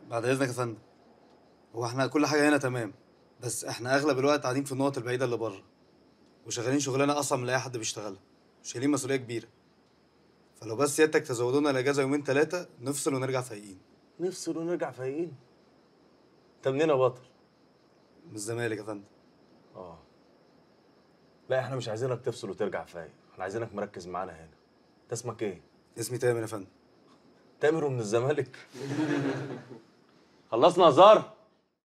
بعد اذنك يا فندم هو احنا كل حاجه هنا تمام بس احنا اغلب الوقت قاعدين في النقط البعيده اللي بره وشغالين شغلانه اصعب من اللي اي حد بيشتغلها شايلين مسؤوليه كبيره فلو بس سيادتك تزودونا الاجازه يومين ثلاثه نفصل ونرجع فايقين نفصل ونرجع فايقين انت منين يا بطل من الزمالك يا فندم اه لا احنا مش عايزينك تفصل وترجع فايق احنا عايزينك مركز معانا هنا انت اسمك ايه اسمي تامر يا فندم تامر من الزمالك خلصنا هزار